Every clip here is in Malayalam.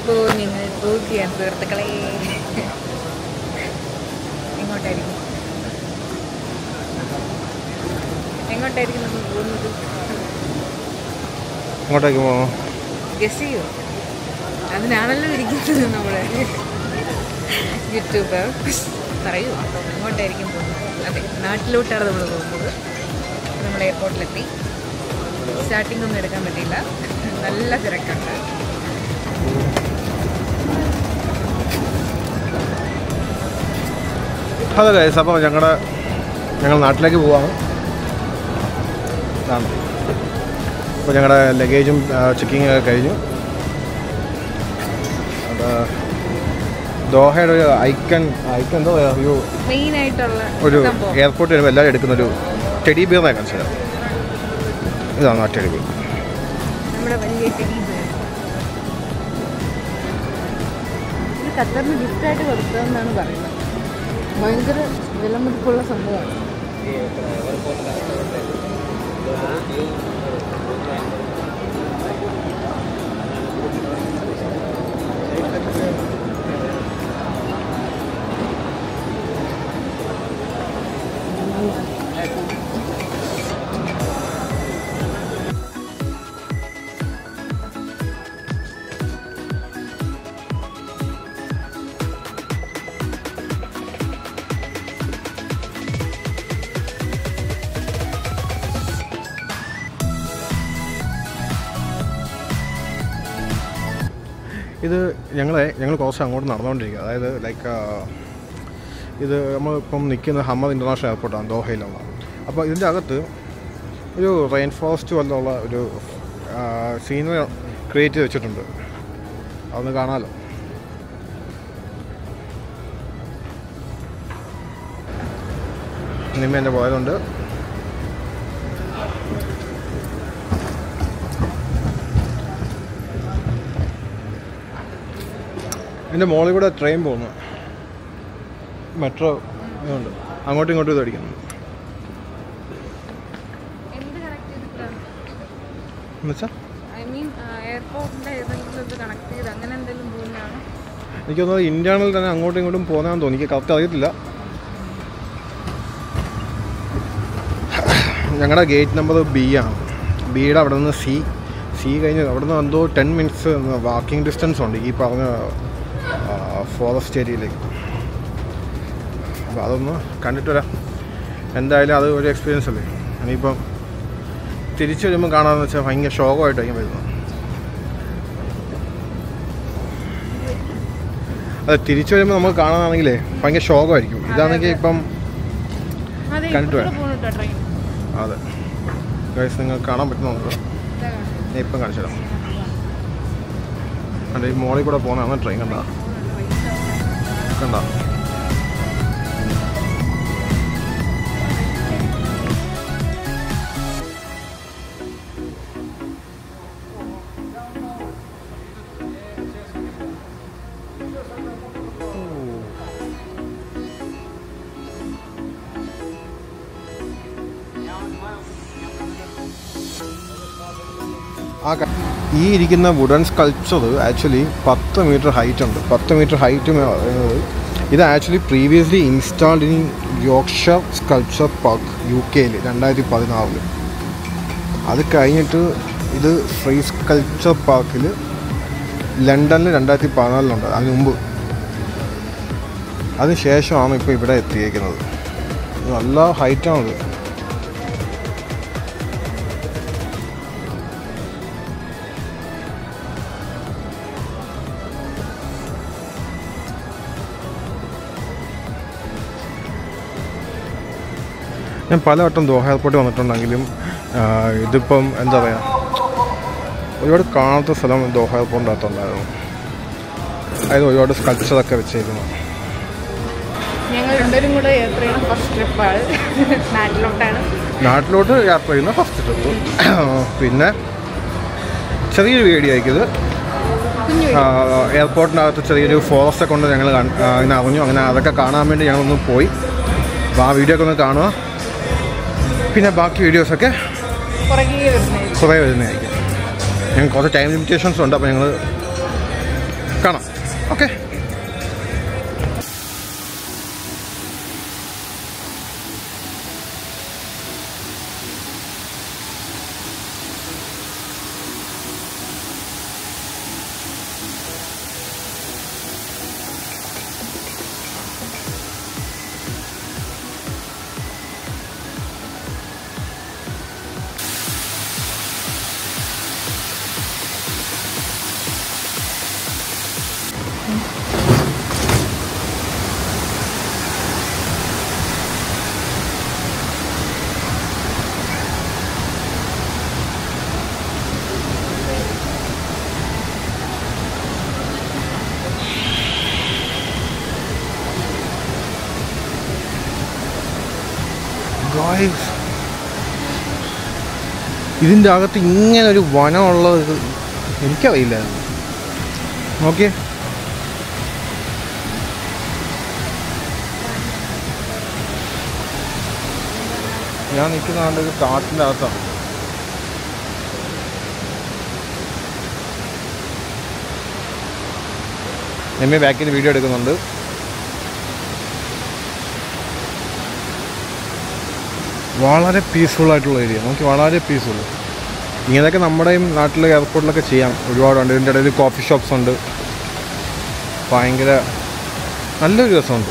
ഇപ്പോൾ ഞങ്ങൾ പോവുകയാണ് സുഹൃത്തുക്കളെ എങ്ങോട്ടായിരിക്കും എങ്ങോട്ടായിരിക്കും നമ്മൾ പോകുന്നത് അങ്ങോട്ടേക്ക് പോകണം ഗസ് ചെയ്യോ അതിനാണല്ലോ ഇരിക്കുന്നത് നമ്മുടെ യൂട്യൂബർ പറയൂ എങ്ങോട്ടായിരിക്കും പോകുന്നത് അതെ നാട്ടിലോട്ടാണ് നമ്മൾ പോകുന്നത് നമ്മൾ എയർപോർട്ടിലെത്തി സ്റ്റാർട്ടിംഗ് ഒന്നും എടുക്കാൻ പറ്റിയില്ല നല്ല തിരക്കുണ്ട് അതെ ഗൈസ് അപ്പോൾ ഞങ്ങളുടെ ഞങ്ങൾ നാട്ടിലേക്ക് പോവാണ് ഇതാണ് അപ്പോൾ ഞങ്ങളുടെ ലഗേജും ചെക്കിങ് ഒക്കെ കഴിഞ്ഞു അത് ദോഹയുടെ ഒരു ഐക്കൺ ഐക്കൺ എന്തോ പറയാ, ഒരു മെയിൻ ആയിട്ടുള്ള ഒരു സംഭവം എയർപോർട്ട് വരുമ്പോൾ എല്ലാവരും എടുക്കുന്ന ഒരു ടെഡി ബിയറിനെ കാണിച്ചത് ഇതാണ് ആ ടെഡി ബിയർ നമ്മുടെ വലിയ ടെഡി ബെയർ ഇത് ഖത്തറിന് ഗിഫ്റ്റായിട്ട് കൊടുത്തതെന്നാണ് പറയുന്നത് ഭയങ്കര വിലമുടിപ്പുള്ള സംഭവമാണ് ഇത് ഞങ്ങളെ ഞങ്ങൾ കുറച്ച് അങ്ങോട്ട് നടന്നുകൊണ്ടിരിക്കുക അതായത് ലൈക്ക് ഇത് നമ്മളിപ്പം നിൽക്കുന്ന ഹമ്മദ് ഇൻ്റർനാഷണൽ എയർപോർട്ടാണ് ദോഹയിലുള്ള അപ്പോൾ ഇതിൻ്റെ അകത്ത് ഒരു റെയിൻ ഫോറസ്റ്റ് പോലുള്ള ഒരു സീനറി ക്രിയേറ്റ് ചെയ്ത് വെച്ചിട്ടുണ്ട് അതൊന്ന് കാണാമല്ലോ നിമ്മ എൻ്റെ പോയതുണ്ട് എൻ്റെ മോളിൽ കൂടെ ട്രെയിൻ പോകുന്നു മെട്രോ ഇതുണ്ട് അങ്ങോട്ടും ഇങ്ങോട്ടും ഇത് അടിക്കുന്നു എന്ത് കണക്ട് ചെയ്തിട്ടാണ് എന്നുവെച്ചാൽ ഐ മീൻ എയർപോർട്ടിൻ്റെ ഏതെങ്കിലും ഇത് കണക്ട് ചെയ്ത് അങ്ങനെ എന്തെങ്കിലും പോകുന്നതാണ് എനിക്ക് തോന്നുന്നത് ഇന്റേണൽ തന്നെ അങ്ങോട്ടും ഇങ്ങോട്ടും പോകുന്നതാണെന്ന് തോന്നി എനിക്ക് കറക്റ്റ് അറിയത്തില്ല ഞങ്ങളുടെ ഗേറ്റ് നമ്പർ ബി ആണ് ബിയുടെ അവിടെ നിന്ന് സി സി കഴിഞ്ഞ് അവിടെ നിന്ന് എന്തോ ടെൻ മിനിറ്റ്സ് വാക്കിംഗ് ഡിസ്റ്റൻസ് ഉണ്ട് ഈ പറഞ്ഞ ഫോറസ്റ്റ് ഏരിയയിലേക്ക് അപ്പോൾ അതൊന്ന് കണ്ടിട്ട് വരാം എന്തായാലും അത് ഒരു എക്സ്പീരിയൻസ് അല്ലേ ഇനിയിപ്പം തിരിച്ചു വരുമ്പോൾ കാണാമെന്ന് വെച്ചാൽ ഭയങ്കര ശോകമായിട്ടായിരിക്കും വരുന്നത് അത് തിരിച്ചു വരുമ്പോൾ നമുക്ക് കാണാനാണെങ്കിലേ ഭയങ്കര ശോകമായിരിക്കും ഇതാണെങ്കിൽ ഇപ്പം അതെ കണ്ടിട്ട് ഇവിടെ പോകുന്നു കേട്ടോ ട്രെയിൻ അതെ ഗൈസ് നിങ്ങൾക്ക് കാണാൻ പറ്റുന്നുണ്ട് ഞാൻ ഇപ്പം കാണിച്ചു തരാം കണ്ട ഈ മോളിൽ കൂടെ പോകുന്നതാണ് ട്രെയിൻ കണ്ട കണ്ട ആ ക- ഈ ഇരിക്കുന്ന വുഡൻ സ്കൾപ്ചർ ആക്ച്വലി പത്ത് മീറ്റർ ഹൈറ്റ് ഉണ്ട് പത്ത് മീറ്റർ ഹൈറ്റ് ഇത് actually previously installed in Yorkshire sculpture park U കെയിൽ രണ്ടായിരത്തി പതിനാറിൽ അത് കഴിഞ്ഞിട്ട് ഇത് ഫ്രീ സ്കൾപ്ചർ പാർക്കിൽ ലണ്ടനിൽ രണ്ടായിരത്തി പതിനാലിലുണ്ട് അതിന് മുമ്പ് അതിന് ശേഷമാണ് ഇപ്പോൾ ഇവിടെ എത്തിയേക്കുന്നത് നല്ല ഹൈറ്റാണത് ഞാൻ പലവട്ടം ദോഹ എയർപോർട്ടിൽ വന്നിട്ടുണ്ടെങ്കിലും ആ, ഇതിപ്പം എന്താ പറയുക ഒരുപാട് കാണാത്ത സ്ഥലം ദോഹ എയർപോർട്ടിൻ്റെ അകത്തുണ്ടായിരുന്നു അതായത് ഒരുപാട് സ്കൾപ്ചറൊക്കെ വെച്ചേക്കുന്നു ഞങ്ങൾ രണ്ടുപേരും കൂടെ യാത്ര ചെയ്യുന്ന ഫസ്റ്റ് ട്രിപ്പാണ് നാട്ടിലോട്ടാണ് നാട്ടിലോട്ട് യാത്ര ചെയ്യുന്ന ഫസ്റ്റ് ട്രിപ്പ് പിന്നെ ചെറിയൊരു വീഡിയോ ആയിരിക്കും ഇത് കുഞ്ഞു ആ, എയർപോർട്ടിനകത്ത് ചെറിയൊരു ഫോറസ്റ്റ് കൊണ്ട് ഞങ്ങൾ കൺ- ആ, ഇങ്ങനെ അറിഞ്ഞു അങ്ങനെ അതൊക്കെ കാണാൻ വേണ്ടി ഞങ്ങളൊന്ന് പോയി അപ്പോൾ ആ വീഡിയോ ഒക്കെ ഒന്ന് കാണുക പിന്നെ ബാക്കി വീഡിയോസൊക്കെ പുറകെ വരുന്നത് കുറേ വരുന്നതായിരിക്കും ഞങ്ങൾക്ക് കുറച്ച് ടൈം ലിമിറ്റേഷൻസ് ഉണ്ട് അപ്പോൾ ഞങ്ങൾ കാണാം ഓക്കെ ഗായ്സ് ഇതിൻ്റെ അകത്ത് ഇങ്ങനെ ഒരു വനമുള്ളത് ഇത് എനിക്കറിയില്ല നോക്കിയേ ഞാൻ നിൽക്കുന്ന ആണ്ട് ഒരു കാട്ടിൻ്റെ അകത്താണ് എം എ ബാക്കിൽ വീഡിയോ എടുക്കുന്നുണ്ട് വളരെ പീസ്ഫുൾ ആയിട്ടുള്ള ഏരിയ നമുക്ക് വളരെ പീസ്ഫുൾ ഇങ്ങനെയൊക്കെ നമ്മുടെയും നാട്ടിലെ എയർപോർട്ടിലൊക്കെ ചെയ്യാം ഒരുപാടുണ്ട് ഇതിൻ്റെ ഇടയിൽ കോഫി ഷോപ്സ് ഉണ്ട് ഭയങ്കര നല്ലൊരു രസമുണ്ട്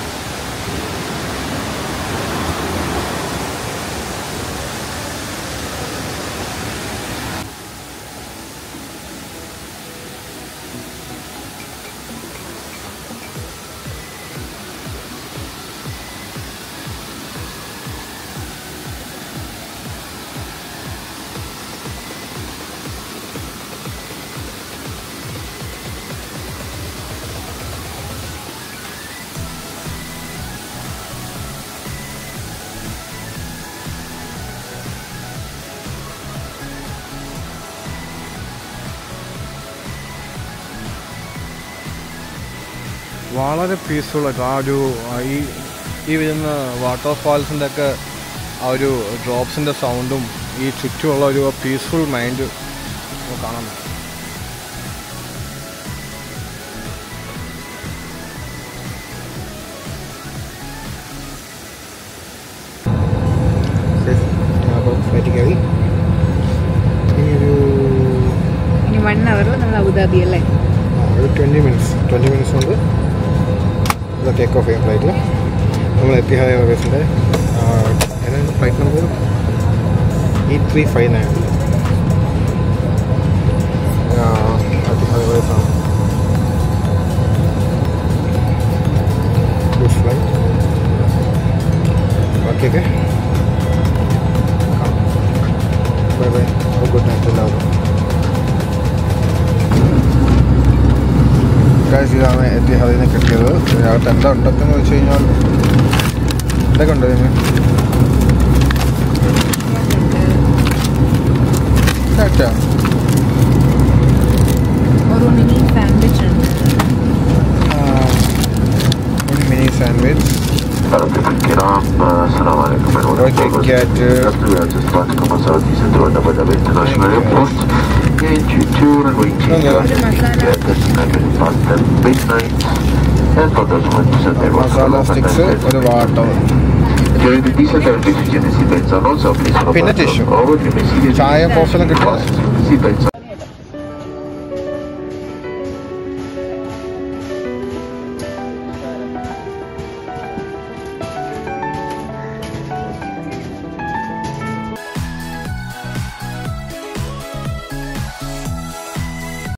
വളരെ പീസ്ഫുൾ ആയിട്ട് ആ ഒരു ആ ഈ ഈ വരുന്ന വാട്ടർഫാൾസിൻ്റെ ഒക്കെ ആ ഒരു ഡ്രോപ്സിൻ്റെ സൗണ്ടും ഈ ചുറ്റുമുള്ള ഒരു പീസ്ഫുൾ മൈൻഡ് കാണാൻ പറ്റും അപ്പോൾ ഫ്ലൈറ്റ് കയറി ഇനി ഒരു ഇനി വൺ അവറിൽ നമ്മൾ അബുദാബി അല്ലേ ആ, ഒരു ട്വൻറ്റി മിനിറ്റ്സ് ട്വൻറ്റി മിനിറ്റ്സ് കൊണ്ട് ഇത് ടേക്ക് ഓഫ് ചെയ്യാം ഫ്ലൈറ്റ് നമ്മൾ എത്തിഹാദ് എയർവേസിൻ്റെ ഏതാണ് flight number E three five nine Etihad Airways ആണ് good flight okay okay bye bye good night എല്ലാവർക്കും ഗൈസ് ഇതാണ് എത്തിഹാദിൽ നിന്ന് കിട്ടിയത് ഇതിനകത്ത് എന്താ ഉണ്ടൊക്കെ വെച്ച് കഴിഞ്ഞാൽ എന്തൊക്കെ ഉണ്ട് ഇതിന് ഇതാട്ടാ ഒരു മിനി സാൻഡ്വിച്ച് ഉണ്ട് ഒരു mini sandwich حضرتك الكرام السلام عليكم من هنا Okay, get, uh, Start Masarati Central and Abu Dhabi International Airport. Into two and waiting Okay. at midnight. And for those who want to send their masala sticks ഒരു water During the decent and emergency seatbelts are also please follow പിന്നെ buttons tissue. over the seat ചായ കോഫി എല്ലാം കിട്ടുമോ Seatbelts